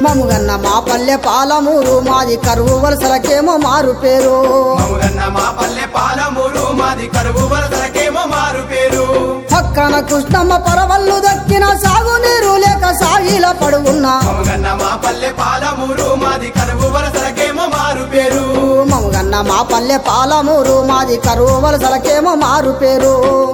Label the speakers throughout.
Speaker 1: మముగన్న మా పల్లె పాలమూరు మాది కరువు వలసలకేమో మారు పేరు
Speaker 2: మముగన్న మా పల్లె పాలమూరు మాది కరువు వరదలకేమో మారు పేరు
Speaker 1: పక్కన కృష్ణమ్మ పరవళ్ళు దక్కిన సాగునీరు లేక సాగిల పడువున్నా
Speaker 2: మముగన్న మా పల్లె పాలమూరు మాది కరువు వరదలకేమో మారు పేరు
Speaker 1: మముగన్న మా పల్లె పాలమూరు మాది కరువు వలసలకేమో మారు పేరు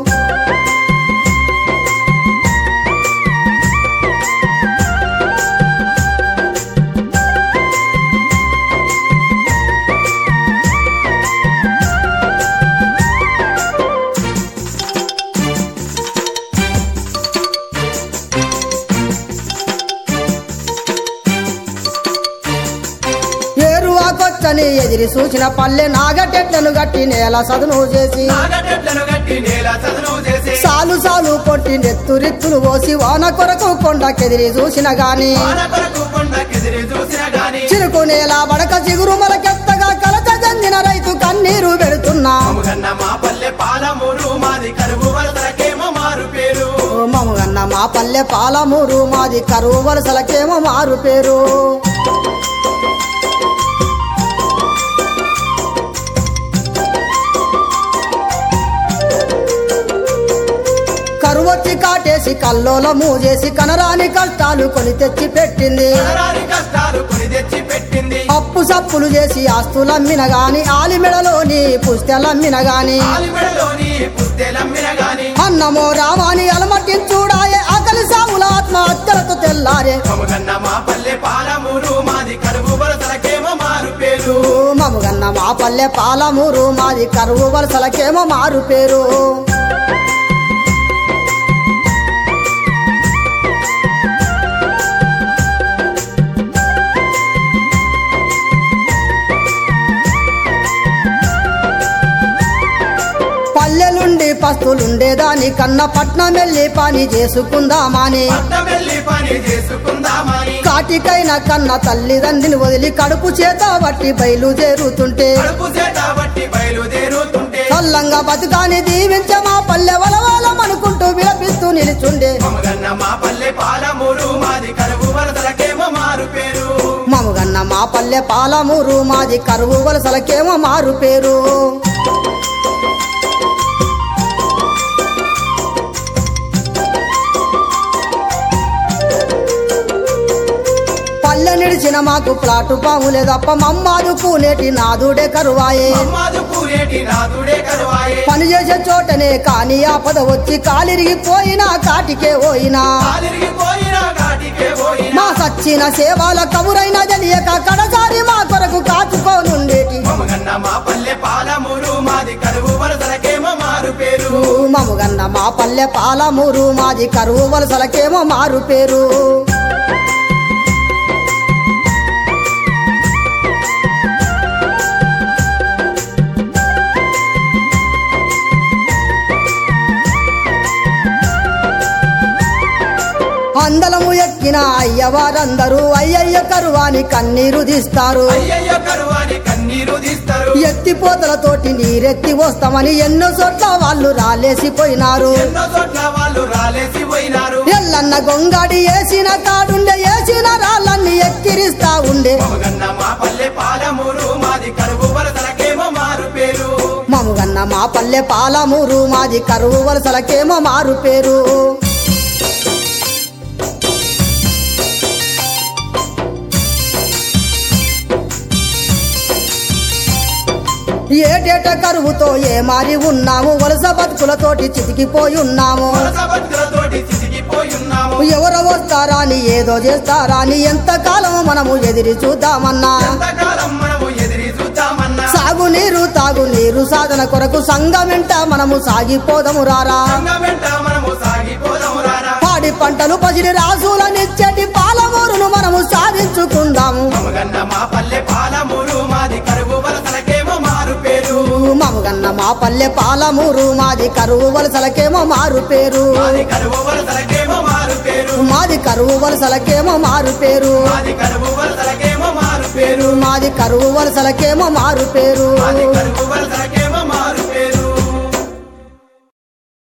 Speaker 1: ఏరువాకొచ్చని ఎదిరి చూసిన పల్లె నాగటెట్లను గట్టి నేల సదును చేసి
Speaker 2: నాగటెట్లను గట్టి నేల చదును చేసి
Speaker 1: సాలు సాలు కొట్టి నెత్తురిత్తులు పోసి వాన కొరకు కొండకెదిరి చూసిన గాని
Speaker 2: వాన కొరకు కొండకెదిరి చూసిన గాని
Speaker 1: చిరుకు నేల బడక చిగురు మొలకెత్తగా కలత చెందిన రైతు కన్నీరు పెడుతున్నా
Speaker 2: మముగన్న మా పల్లె పాలమూరు మాది కరువు వరదలకేమో మారు పేరు
Speaker 1: ఓ మముగన్న మా పల్లె పాలమూరు మాది కరువు వలసలకేమో మారు పేరు కరువొచ్చి కాటేసి కల్లోల మూజేసి కనరాని కష్టాలు కొని తెచ్చి పెట్టింది
Speaker 2: కనరాని కష్టాలు కొని తెచ్చి పెట్టింది
Speaker 1: అప్పు సప్పులు చేసి ఆస్తులమ్మిన గాని ఆలిమెడలోని పుస్తెలమ్మిన గాని
Speaker 2: ఆలిమెడలోని పుస్తెలమ్మిన గాని
Speaker 1: అన్నమో రామాని అలమటించుడాయే ఆకలి సాముల ఆత్మహత్యలతో తెల్లారే
Speaker 2: మముగన్న మా పల్లె పాలమూరు మాది కరువు వరదలకేమో మారు పేరు
Speaker 1: మముగన్న మా పల్లె పాలమూరు మాది కరువు వలసలకేమో మారు పేరు పల్లెలుండి పస్తులుండేదాని కన్న పట్నం వెళ్ళి పని చేసుకుందామని
Speaker 2: పట్టమెల్లి పని చేసుకుందామని
Speaker 1: కాటికైన కన్న తల్లిదండ్రిని వదిలి కడుపు చేత బట్టి బయలుదేరుతుంటే
Speaker 2: కడుపు చేత బట్టి బయలుదేరుతుంటే
Speaker 1: చల్లంగా బతుకాని దీవించ మా పల్లె వలవాలం అనుకుంటూ విలపిస్తూ నిలుచుండే
Speaker 2: మమగన్న మా పల్లె పాలమూరు మాది కరువు వరదలకేమో మారు పేరు
Speaker 1: మముగన్న మా పల్లె పాలమూరు మాది కరువు వలసలకేమో మారు పేరు పల్లె నిడిచిన మాకు ప్లాటు పాములే తప్ప మమ్మాదు కూనేటి నాదుడే కరువాయే
Speaker 2: అమ్మాదు పూరేటి నాదుడే కరువాయే
Speaker 1: పని చేసే చోటనే కాని ఆపద వచ్చి కాలిరిగిపోయినా కాటికే పోయినా
Speaker 2: కాలిరిగిపోయినా కాటికే పోయినా
Speaker 1: మా సచ్చిన సేవల కబురైన తెలియక కడసారి మా కొరకు కాచుకోనుండేటి
Speaker 2: మమగన్న మా పల్లె పాలమూరు మాది కరువు వరదలకేమో మారు పేరు
Speaker 1: మముగన్న మా పల్లె పాలమూరు మాది కరువు వలసలకేమో మారు పేరు అందలము ఎక్కిన అయ్యవారందరూ అయ్యయ్య కరువాని కన్నీరు తీస్తారు
Speaker 2: అయ్యయ్య కరువాని కన్నీరు తీస్తారు
Speaker 1: ఎత్తిపోతలతోటి నీరెత్తి వస్తామని ఎన్నో చోట్ల వాళ్ళు రాలేసిపోయినారు
Speaker 2: ఎన్నో చోట్ల వాళ్ళు రాలేసి పోయినారు
Speaker 1: ఎల్లన్న గొంగాడి వేసిన కాడుండే వేసిన రాళ్ళన్ని ఎక్కిరిస్తా ఉండే
Speaker 2: మమగన్న మా పల్లె పాలమూరు మాది కరువు వరదలకేమో మారు పేరు
Speaker 1: మముగన్న మా పల్లె పాలమూరు మాది కరువు వలసలకేమో మారు పేరు ఏటేట కరువుతో ఏ మారి ఉన్నాము వలస బతుకులతోటి చితికిపోయి ఉన్నాము
Speaker 2: వలస బతుకులతోటి చితికిపోయి ఉన్నాము
Speaker 1: ఎవరు వస్తారా అని ఏదో చేస్తారా అని ఎంతకాలం మనము ఎదిరి చూద్దామన్నా
Speaker 2: ఎంతకాలం మనము ఎదిరి చూద్దామన్నా
Speaker 1: సాగునీరు తాగునీరు సాధన కొరకు సంఘమెంట మనము సాగిపోదము రారా
Speaker 2: సంఘం వెంట మనము సాగిపోదాము రారా
Speaker 1: పాడి పంటలు పసిడి రాసులనిచ్చటి పాలమూరును మనము సాధించుకుందాము
Speaker 2: మమగన్న మా పల్లె పాలమూరు మాది కరువు వలసలకేమో మారు పేరు
Speaker 1: మమగన్న మా పల్లె పాలమూరు మాది కరువు వలసలకేమో మారు పేరు
Speaker 2: మాది కరువు వలసలకేమో మారు పేరు
Speaker 1: మాది కరువు వలసలకేమో మారు పేరు
Speaker 2: మాది కరువు వలసలకేమో మారు పేరు
Speaker 1: మాది కరువు వలసలకేమో మారు పేరు
Speaker 2: మాది కరువు వలసల